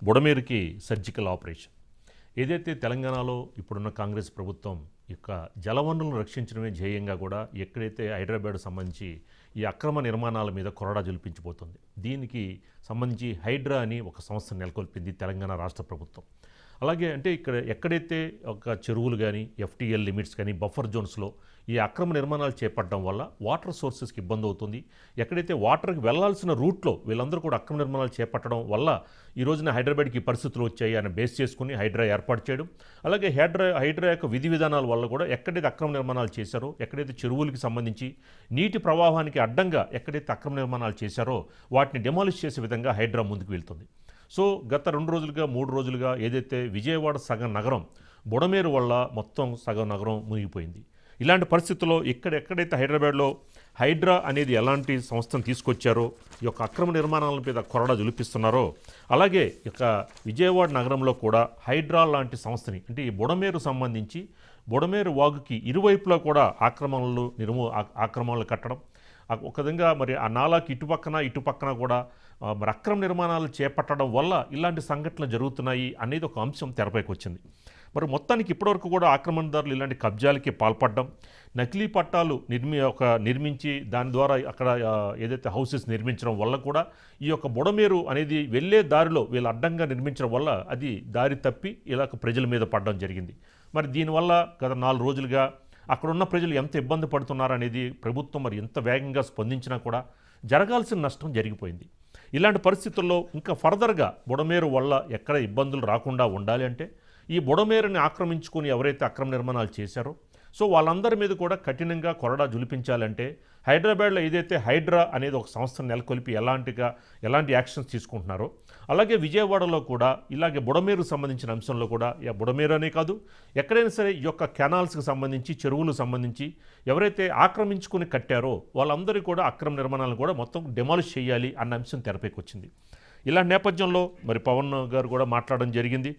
బుడమేరుకి surgical operation ఏదైతే తెలంగాణలో ఇప్పుడున్న కాంగ్రెస్ ప్రభుత్వం యొక్క జలవనరులను రక్షించడమే ధ్యేయంగా కూడా ఎక్కడైతే హైదరాబాద్ సంబంధించి ఈ అక్రమ నిర్మాణాల మీద కొరడా జులిపించిపోతుంది దీనికి సంబంధించి హైడ్రా అని ఒక సంస్థ నెలకొల్పింది తెలంగాణ రాష్ట్ర ప్రభుత్వం అలాగే అంటే ఇక్కడ ఎక్కడైతే ఒక చెరువులు కానీ ఎఫ్టీఎల్ లిమిట్స్ కానీ బఫర్ జోన్స్లో ఈ అక్రమ నిర్మాణాలు చేపట్టడం వల్ల వాటర్ సోర్సెస్కి ఇబ్బంది అవుతుంది ఎక్కడైతే వాటర్కి వెళ్లాల్సిన రూట్లో వీళ్ళందరూ కూడా అక్రమ నిర్మాణాలు చేపట్టడం వల్ల ఈ రోజున హైదరాబాద్కి ఈ పరిస్థితులు వచ్చాయి అని బేస్ చేసుకుని హైడ్రా ఏర్పాటు చేయడం అలాగే హైడ్రా హైడ్రా యొక్క విధి విధానాల వల్ల కూడా ఎక్కడైతే అక్రమ నిర్మాణాలు చేశారో ఎక్కడైతే చెరువులకి సంబంధించి నీటి ప్రవాహానికి అడ్డంగా ఎక్కడైతే అక్రమ నిర్మాణాలు చేశారో వాటిని డెమాలిష్ చేసే విధంగా హైడ్రా ముందుకు వెళ్తుంది సో గత రెండు రోజులుగా మూడు రోజులుగా ఏదైతే విజయవాడ సగం నగరం బుడమేరు వల్ల మొత్తం సగం నగరం మునిగిపోయింది ఇలాంటి పరిస్థితుల్లో ఇక్కడ ఎక్కడైతే హైదరాబాద్లో హైడ్రా అనేది ఎలాంటి సంస్థను తీసుకొచ్చారో ఈ యొక్క అక్రమ నిర్మాణాల మీద కొరడా జులిపిస్తున్నారో అలాగే ఈ యొక్క విజయవాడ నగరంలో కూడా హైడ్రా లాంటి సంస్థని అంటే ఈ బుడమేరు సంబంధించి బుడమేరు వాగుకి ఇరువైపులా కూడా ఆక్రమణలు నిర్మూ ఆ- ఆక్రమణలు కట్టడం ఆ ఒక విధంగా మరి ఆ నాలాకి ఇటుపక్కన ఇటుపక్కన కూడా ఆ, మరి అక్రమ నిర్మాణాలు చేపట్టడం వల్ల ఇలాంటి సంఘటనలు జరుగుతున్నాయి అనేది ఒక అంశం తెరపైకి వచ్చింది మరి మొత్తానికి ఇప్పటివరకు కూడా ఆక్రమణదారులు ఇలాంటి కబ్జాలకి పాల్పడడం నకిలీ పట్టాలు నిర్మి ఒక నిర్మించి దాని ద్వారా అక్కడ ఆ, ఏదైతే హౌసెస్ నిర్మించడం వల్ల కూడా ఈ యొక్క బుడమేరు అనేది వెళ్ళే దారిలో వీళ్ళు అడ్డంగా నిర్మించడం వల్ల అది దారి తప్పి ఇలా ప్రజల మీద పడడం జరిగింది మరి దీనివల్ల గత నాలుగు రోజులుగా అక్కడున్న ప్రజలు ఎంత ఇబ్బంది పడుతున్నారనేది ప్రభుత్వం మరి ఎంత వేగంగా స్పందించినా కూడా జరగాల్సిన నష్టం జరిగిపోయింది ఇలాంటి పరిస్థితుల్లో ఇంకా ఫర్దర్గా బుడమేరు వల్ల ఎక్కడ ఇబ్బందులు రాకుండా ఉండాలి అంటే ఈ బుడమేరుని ఆక్రమించుకొని ఎవరైతే అక్రమ నిర్మాణాలు చేశారో సో వాళ్ళందరి మీద కూడా కఠినంగా కొరడా జులిపించాలంటే హైదరాబాద్లో ఏదైతే హైడ్రా అనేది ఒక సంస్థను నెలకొల్పి ఎలాంటిగా ఎలాంటి యాక్షన్స్ తీసుకుంటున్నారో అలాగే విజయవాడలో కూడా ఇలాగే బుడమేరుకు సంబంధించిన అంశంలో కూడా ఈ బుడమేరు అనే కాదు ఎక్కడైనా సరే ఈ యొక్క కెనాల్స్కి సంబంధించి చెరువులకు సంబంధించి ఎవరైతే ఆక్రమించుకుని కట్టారో వాళ్ళందరూ కూడా అక్రమ నిర్మాణాలను కూడా మొత్తం డెమాలిష్ చేయాలి అన్న అంశం తెరపైకి వచ్చింది ఇలాంటి నేపథ్యంలో మరి పవన్ గారు కూడా మాట్లాడడం జరిగింది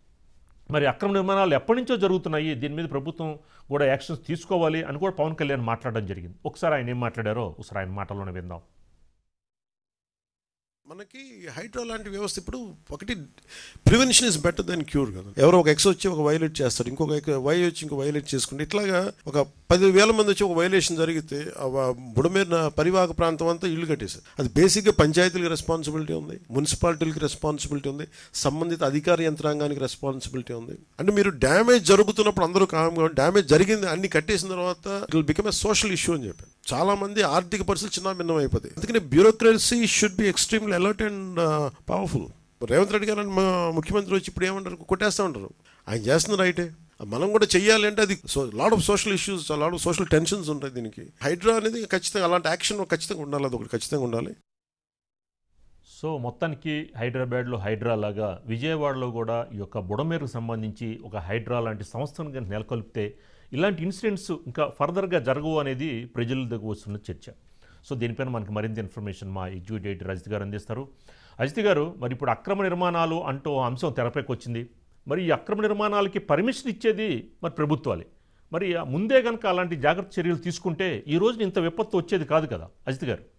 మరి అక్రమ నిర్మాణాలు ఎప్పటి నుంచో జరుగుతున్నాయి దీని మీద ప్రభుత్వం కూడా యాక్షన్స్ తీసుకోవాలి అని కూడా పవన్ కళ్యాణ్ మాట్లాడడం జరిగింది ఒకసారి ఆయన ఏం మాట్లాడారో ఒకసారి ఆయన మాటల్లోనే విందాం మనకి హైడ్రా లాంటి వ్యవస్థ ఇప్పుడు ఒకటి prevention is better than cure కదా ఎవరో ఒక ఎక్స్ వచ్చి ఒక వైలేట్ చేస్తాడు ఇంకొక ఎక్- వై వచ్చి ఇంకో వైలేట్ చేసుకుంటే ఇట్లాగా ఒక పది వేల మంది వచ్చి ఒక వైలేషన్ జరిగితే ఆ వ- బుడమేరిన పరివాహక ప్రాంతం అంతా ఇల్లు కట్టేశారు అది బేసిక్గా పంచాయతీలకు రెస్పాన్సిబిలిటీ ఉంది మున్సిపాలిటీలకి రెస్పాన్సిబిలిటీ ఉంది సంబంధిత అధికార యంత్రాంగానికి రెస్పాన్సిబిలిటీ ఉంది అంటే మీరు డ్యామేజ్ జరుగుతున్నప్పుడు అందరూ కామ్గా డ్యామేజ్ జరిగింది అన్ని కట్టేసిన తర్వాత it will become a social issue అని చెప్పాను చాలా మంది ఆర్థిక పరిస్థితులు చిన్న భిన్నం అయిపోతాయి అందుకని bureaucracy should be extremely alert and powerful Revanth Reddy గారు అని మా ముఖ్యమంత్రి వచ్చి ఇప్పుడు ఏమంటారు కొట్టేస్తూ ఉంటారు ఆయన చేస్తున్న రైటే మనం కూడా చెయ్యాలి అంటే అది so lot of social issues lot of social tensions ఉంటాయి దీనికి హైడ్రా అనేది ఖచ్చితంగా అలాంటి యాక్షన్ ఖచ్చితంగా ఉండాలి అది ఒకటి ఖచ్చితంగా ఉండాలి సో మొత్తానికి హైదరాబాద్లో హైడ్రా లాగా విజయవాడలో కూడా ఈ యొక్క బుడమేరుకు సంబంధించి ఒక హైడ్రా లాంటి సంస్థను కనుక నెలకొల్పితే ఇలాంటి ఇన్సిడెంట్స్ ఇంకా ఫర్దర్గా జరగవు అనేది ప్రజల దగ్గర వస్తున్న చర్చ సో దీనిపైన మనకి మరింత ఇన్ఫర్మేషన్ మా ఎగ్జిక్యూటివ్ ఎడిటర్ రజిత్ గారు అందిస్తారు అజిత్ గారు మరి ఇప్పుడు అక్రమ నిర్మాణాలు అంటూ ఓ అంశం తెరపైకి వచ్చింది మరి ఈ అక్రమ నిర్మాణాలకి పర్మిషన్ ఇచ్చేది మరి ప్రభుత్వాలే మరి ఆ ముందే కనుక అలాంటి జాగ్రత్త చర్యలు తీసుకుంటే ఈ రోజున ఇంత విపత్తు వచ్చేది కాదు కదా అజిత్ గారు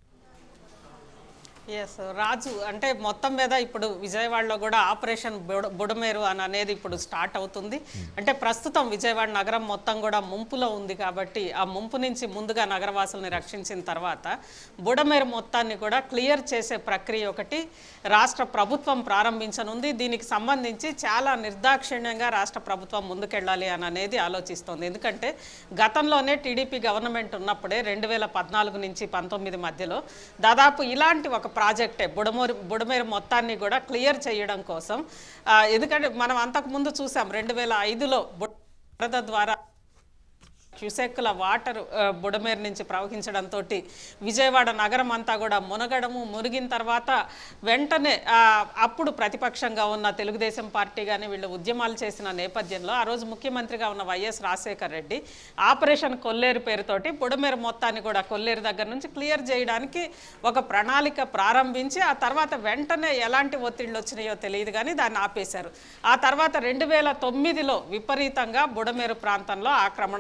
ఎస్ రాజు అంటే మొత్తం మీద ఇప్పుడు విజయవాడలో కూడా ఆపరేషన్ బుడ- బుడమేరు అని అనేది ఇప్పుడు స్టార్ట్ అవుతుంది అంటే ప్రస్తుతం విజయవాడ నగరం మొత్తం కూడా ముంపులో ఉంది కాబట్టి ఆ ముంపు నుంచి ముందుగా నగరవాసుల్ని రక్షించిన తర్వాత బుడమేరు మొత్తాన్ని కూడా క్లియర్ చేసే ప్రక్రియ ఒకటి రాష్ట్ర ప్రభుత్వం ప్రారంభించనుంది దీనికి సంబంధించి చాలా నిర్దాక్షిణ్యంగా రాష్ట్ర ప్రభుత్వం ముందుకెళ్ళాలి అని అనేది ఆలోచిస్తోంది ఎందుకంటే గతంలోనే టీడీపీ గవర్నమెంట్ ఉన్నప్పుడే రెండు వేల పద్నాలుగు నుంచి పంతొమ్మిది మధ్యలో దాదాపు ఇలాంటి ఒక ప్రాజెక్టే బుడమూరు బుడమేరు మొత్తాన్ని కూడా క్లియర్ చేయడం కోసం ఆ, ఎందుకంటే మనం అంతకుముందు చూసాం రెండు వేల ఐదులో వరద ద్వారా క్యూసెక్కుల వాటర్ ఆ, బుడమేరు నుంచి ప్రవహించడంతో విజయవాడ నగరం అంతా కూడా మునగడము మునిగిన తర్వాత వెంటనే ఆ, అప్పుడు ప్రతిపక్షంగా ఉన్న తెలుగుదేశం పార్టీ కానీ వీళ్ళు ఉద్యమాలు చేసిన నేపథ్యంలో ఆ రోజు ముఖ్యమంత్రిగా ఉన్న వైఎస్ రాజశేఖర్ రెడ్డి ఆపరేషన్ కొల్లేరు పేరుతోటి బుడమేరు మొత్తాన్ని కూడా కొల్లేరు దగ్గర నుంచి క్లియర్ చేయడానికి ఒక ప్రణాళిక ప్రారంభించి ఆ తర్వాత వెంటనే ఎలాంటి ఒత్తిళ్ళు వచ్చినాయో తెలియదు కానీ దాన్ని ఆపేశారు ఆ తర్వాత రెండు వేల తొమ్మిదిలో విపరీతంగా బుడమేరు ప్రాంతంలో ఆక్రమణలు జరిగినాయి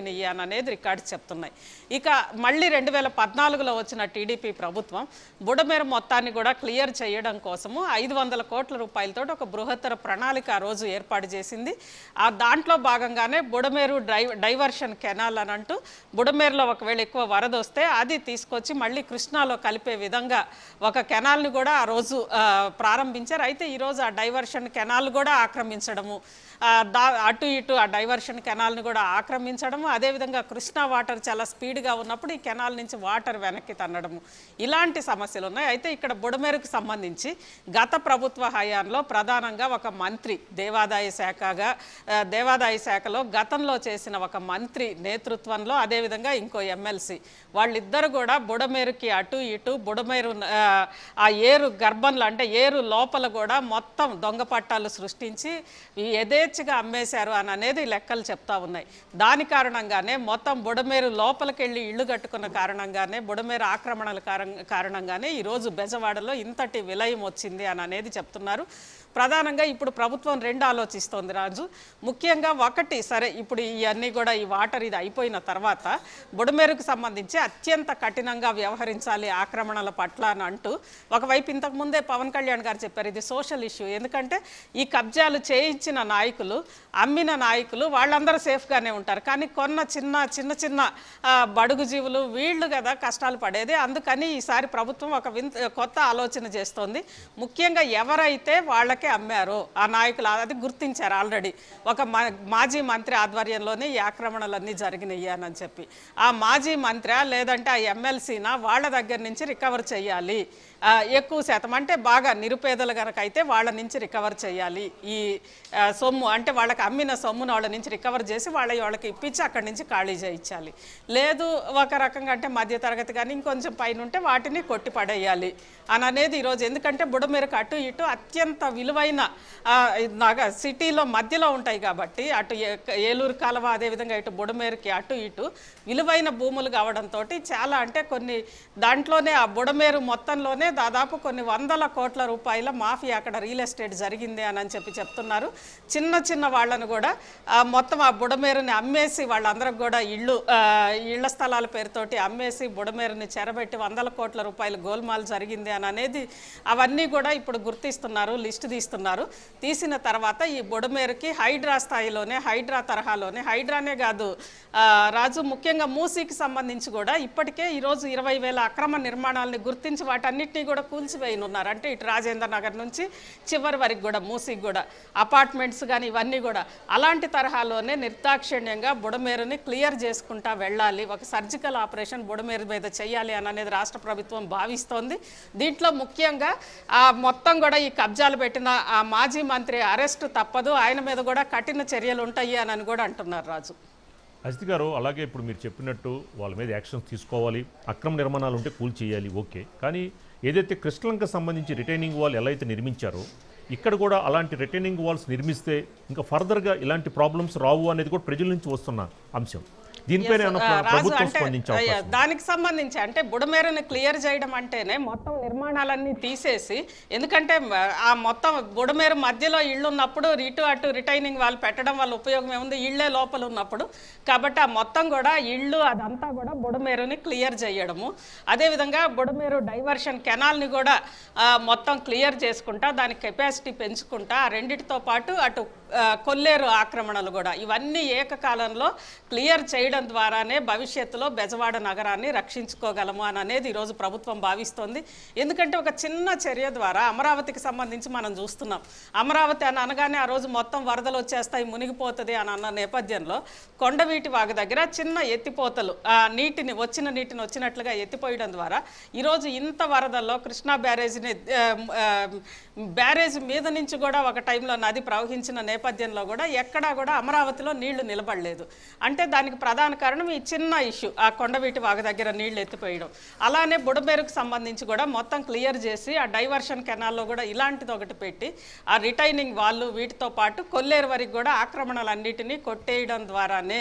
అయినాయి అని అనేది రికార్డ్స్ చెప్తున్నాయి ఇక మళ్ళీ రెండు వేల పద్నాలుగులో వచ్చిన టీడీపీ ప్రభుత్వం బుడమేరు మొత్తాన్ని కూడా క్లియర్ చేయడం కోసము ఐదు వందల కోట్ల రూపాయలతో ఒక బృహత్తర ప్రణాళిక ఆ రోజు ఏర్పాటు చేసింది ఆ దాంట్లో భాగంగానే బుడమేరు డై డైవర్షన్ కెనాల్ అని అంటూ బుడమేరులో ఒకవేళ ఎక్కువ వరద వస్తే అది తీసుకొచ్చి మళ్ళీ కృష్ణాలో కలిపే విధంగా ఒక కెనాల్ని కూడా ఆ రోజు ఆ, ప్రారంభించారు అయితే ఈరోజు ఆ డైవర్షన్ కెనాల్ కూడా ఆక్రమించడము ఆ, దా అటు ఇటు ఆ డైవర్షన్ కెనాల్ని కూడా ఆక్రమించడము అదేవిధంగా కృష్ణా వాటర్ చాలా స్పీడ్గా ఉన్నప్పుడు ఈ కెనాల్ నుంచి వాటర్ వెనక్కి తన్నడము ఇలాంటి సమస్యలు ఉన్నాయి అయితే ఇక్కడ బుడమేరుకు సంబంధించి గత ప్రభుత్వ హయాంలో ప్రధానంగా ఒక మంత్రి దేవాదాయ శాఖగా ఆ, దేవాదాయ శాఖలో గతంలో చేసిన ఒక మంత్రి నేతృత్వంలో అదేవిధంగా ఇంకో ఎమ్మెల్సీ వాళ్ళిద్దరు కూడా బుడమేరుకి అటు ఇటు బుడమేరు ఆ, ఆ ఏరు గర్భంలో అంటే ఏరు లోపల కూడా మొత్తం దొంగ పట్టాలు సృష్టించి ఈ యథేచ్ఛగా అమ్మేశారు అని అనేది లెక్కలు చెప్తా ఉన్నాయి దాని కారణంగానే మొత్తం బుడమేరు లోపలికి వెళ్ళి ఇళ్ళు కట్టుకున్న కారణంగానే బుడమేరు ఆక్రమణల కారణం- కారణంగానే ఈరోజు బెజవాడలో ఇంతటి విలయం వచ్చింది అని అనేది చెప్తున్నారు ప్రధానంగా ఇప్పుడు ప్రభుత్వం రెండు ఆలోచిస్తోంది రాజు ముఖ్యంగా ఒకటి సరే ఇప్పుడు ఇవన్నీ కూడా ఈ వాటర్ ఇది అయిపోయిన తర్వాత బుడమేరుకు సంబంధించి అత్యంత కఠినంగా వ్యవహరించాలి ఆక్రమణల పట్ల అని అంటూ ఒకవైపు ఇంతకు ముందే పవన్ కళ్యాణ్ గారు చెప్పారు ఇది సోషల్ ఇష్యూ ఎందుకంటే ఈ కబ్జాలు చేయించిన నాయకులు అమ్మిన నాయకులు వాళ్ళందరూ సేఫ్గానే ఉంటారు కానీ కొన్న చిన్న చిన్న చిన్న ఆ, బడుగు జీవులు వీళ్ళు కదా కష్టాలు పడేది అందుకని ఈసారి ప్రభుత్వం ఒక వింత కొత్త ఆలోచన చేస్తోంది ముఖ్యంగా ఎవరైతే వాళ్ళకే అమ్మారో ఆ నాయకులు అది గుర్తించారు ఆల్రెడీ ఒక మా- మాజీ మంత్రి ఆధ్వర్యంలోనే ఈ ఆక్రమణలన్నీ జరిగినాయి అని చెప్పి ఆ మాజీ మంత్రి లేదంటే ఆ ఎమ్మెల్సీనా వాళ్ళ దగ్గర నుంచి రికవర్ చేయాలి ఆ, ఎక్కువ శాతం అంటే బాగా నిరుపేదలు కనుక అయితే వాళ్ళ నుంచి రికవర్ చేయాలి ఈ ఆ, సొమ్ము అంటే వాళ్ళకి అమ్మిన సొమ్మును వాళ్ళ నుంచి రికవర్ చేసి వాళ్ళ వాళ్ళకి ఇప్పించి అక్కడి నుంచి ఖాళీ చేయించాలి లేదు ఒక రకంగా అంటే మధ్యతరగతి కానీ ఇంకొంచెం పైన ఉంటే వాటిని కొట్టి పడేయాలి అని అనేది ఈరోజు ఎందుకంటే బుడమేరకు అటు ఇటు అత్యంత విలువైన ఆ, నగ సిటీలో మధ్యలో ఉంటాయి కాబట్టి అటు ఏ- ఏలూరు కాలువ అదేవిధంగా ఇటు బుడమేరుకి అటు ఇటు విలువైన భూములు కావడంతో చాలా అంటే కొన్ని దాంట్లోనే ఆ బుడమేరు మొత్తంలోనే దాదాపు కొన్ని వందల కోట్ల రూపాయల మాఫీ అక్కడ రియల్ ఎస్టేట్ జరిగింది అని అని చెప్పి చెప్తున్నారు చిన్న చిన్న వాళ్ళను కూడా ఆ, మొత్తం ఆ బుడమేరుని అమ్మేసి వాళ్ళందరికి కూడా ఇళ్ళు ఆ, ఇళ్ల స్థలాల పేరుతోటి అమ్మేసి బుడమేరుని చెరబెట్టి వందల కోట్ల రూపాయల గోల్మాల్ జరిగింది అని అనేది అవన్నీ కూడా ఇప్పుడు గుర్తిస్తున్నారు లిస్టు తీస్తున్నారు తీసిన తర్వాత ఈ బుడమేరుకి హైడ్రా స్థాయిలోనే హైడ్రా తరహాలోనే హైడ్రానే కాదు ఆ, రాజు ముఖ్యంగా మూసీకి సంబంధించి కూడా ఇప్పటికే ఈరోజు ఇరవై వేల అక్రమ నిర్మాణాలని గుర్తించి వాటన్నిటినీ కూడా కూల్చివేయనున్నారు అంటే ఇటు రాజేంద్ర నగర్ నుంచి చివరి వరకు కూడా మూసీకి కూడా అపార్ట్మెంట్స్ కానీ ఇవన్నీ కూడా అలాంటి తరహాలోనే నిర్దాక్షిణ్యంగా బుడమేరుని క్లియర్ చేసుకుంటా వెళ్ళాలి ఒక సర్జికల్ ఆపరేషన్ బుడమేరు మీద చేయాలి అని అనేది రాష్ట్ర ప్రభుత్వం భావిస్తోంది దీంట్లో ముఖ్యంగా ఆ మొత్తం కూడా ఈ కబ్జాలు పెట్టిన ఆ మాజీ మంత్రి అరెస్ట్ తప్పదు ఆయన మీద కూడా కఠిన చర్యలు ఉంటాయి అని అని కూడా అంటున్నారు రాజు అజిత్ గారు అలాగే ఇప్పుడు మీరు చెప్పినట్టు వాళ్ళ మీద యాక్షన్స్ తీసుకోవాలి అక్రమ నిర్మాణాలు ఉంటే కూల్ చేయాలి ఓకే కానీ ఏదైతే కృష్ణలంక సంబంధించి రిటైనింగ్ వాల్ ఎలా అయితే నిర్మించారో ఇక్కడ కూడా అలాంటి రిటైనింగ్ వాల్స్ నిర్మిస్తే ఇంకా ఫర్దర్గా ఇలాంటి ప్రాబ్లమ్స్ రావు అనేది కూడా ప్రజల నుంచి వస్తున్న అంశం దీనిపైన ఏమైనా ఆ, ప్ర- రాజు ప్రభుత్వం అంటే స్పందించే అయ్య, అవకాశం ఉందా? దానికి సంబంధించి అంటే బుడమేరుని క్లియర్ చేయడం అంటేనే మొత్తం నిర్మాణాలన్నీ తీసేసి ఎందుకంటే మ- ఆ మొత్తం బుడమేరు మధ్యలో ఇళ్ళు ఉన్నప్పుడు ఇటు అటు రిటైనింగ్ వాళ్ళు పెట్టడం వల్ల ఉపయోగం ఏముంది ఇళ్ళే లోపల ఉన్నప్పుడు కాబట్టి ఆ మొత్తం కూడా ఇళ్ళు అదంతా కూడా బుడమేరుని క్లియర్ చేయడము అదేవిధంగా బుడమేరు డైవర్షన్ కెనాల్ని కూడా ఆ, మొత్తం క్లియర్ చేసుకుంటా దాని కెపాసిటీ పెంచుకుంటా ఆ రెండిటితో పాటు అటు ఆ, కొల్లేరు ఆక్రమణలు కూడా ఇవన్నీ ఏకకాలంలో క్లియర్ చేయడం ద్వారానే భవిష్యత్తులో బెజవాడ నగరాన్ని రక్షించుకోగలము అని అనేది ఈరోజు ప్రభుత్వం భావిస్తోంది ఎందుకంటే ఒక చిన్న చర్య ద్వారా అమరావతికి సంబంధించి మనం చూస్తున్నాం అమరావతి అని అనగానే ఆ రోజు మొత్తం వరదలు వచ్చేస్తాయి మునిగిపోతుంది అని అన్న నేపథ్యంలో కొండవీటి వాగు దగ్గర చిన్న ఎత్తిపోతలు ఆ నీటిని వచ్చిన నీటిని వచ్చినట్లుగా ఎత్తిపోయడం ద్వారా ఈరోజు ఇంత వరదల్లో కృష్ణా బ్యారేజ్ని ఆ, ఆ, బ్యారేజ్ మీద నుంచి కూడా ఒక టైంలో నది ప్రవహించిన నేపథ్యంలో కూడా ఎక్కడా కూడా అమరావతిలో నీళ్లు నిలబడలేదు అంటే దానికి ప్రధాన కారణం ఈ చిన్న ఇష్యూ ఆ కొండవీటి వాగు దగ్గర నీళ్లు ఎత్తిపోయడం అలానే బుడమేరుకు సంబంధించి కూడా మొత్తం క్లియర్ చేసి ఆ డైవర్షన్ కెనాల్లో కూడా ఇలాంటిది ఒకటి పెట్టి ఆ రిటైనింగ్ వాళ్ళు వీటితో పాటు కొల్లేరు వరకు కూడా ఆక్రమణలన్నిటినీ కొట్టేయడం ద్వారానే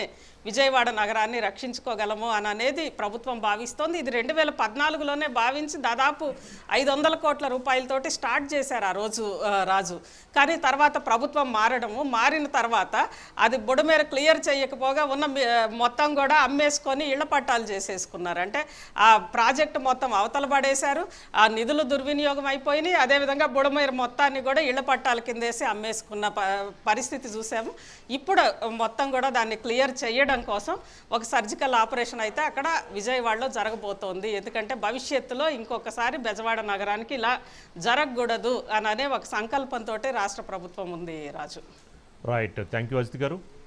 విజయవాడ నగరాన్ని రక్షించుకోగలము అని అనేది ప్రభుత్వం భావిస్తోంది ఇది రెండు వేల పద్నాలుగులోనే భావించి దాదాపు ఐదు వందల కోట్ల రూపాయలతోటి స్టార్ట్ చేశారు ఆ రోజు ఆ, రాజు కానీ తర్వాత ప్రభుత్వం మారడము మారిన తర్వాత అది బుడమేర క్లియర్ చేయకపోగా ఉన్న మీ- మొత్తం కూడా అమ్మేసుకొని ఇళ్ల పట్టాలు చేసేసుకున్నారు అంటే ఆ ప్రాజెక్టు మొత్తం అవతల పడేశారు ఆ నిధులు దుర్వినియోగం అయిపోయినాయి అదేవిధంగా బుడమేర మొత్తాన్ని కూడా ఇళ్ల పట్టాల కిందేసి అమ్మేసుకున్న ప- పరిస్థితి చూసాము ఇప్పుడు మొత్తం కూడా దాన్ని క్లియర్ చేయడం కోసం ఒక సర్జికల్ ఆపరేషన్ అయితే అక్కడ విజయవాడలో జరగబోతోంది ఎందుకంటే భవిష్యత్తులో ఇంకొకసారి బెజవాడ నగరానికి ఇలా జరగకూడదు అని అనే ఒక సంకల్పంతో రాష్ట్ర ప్రభుత్వం ఉంది Raju right thank you Ajit గారు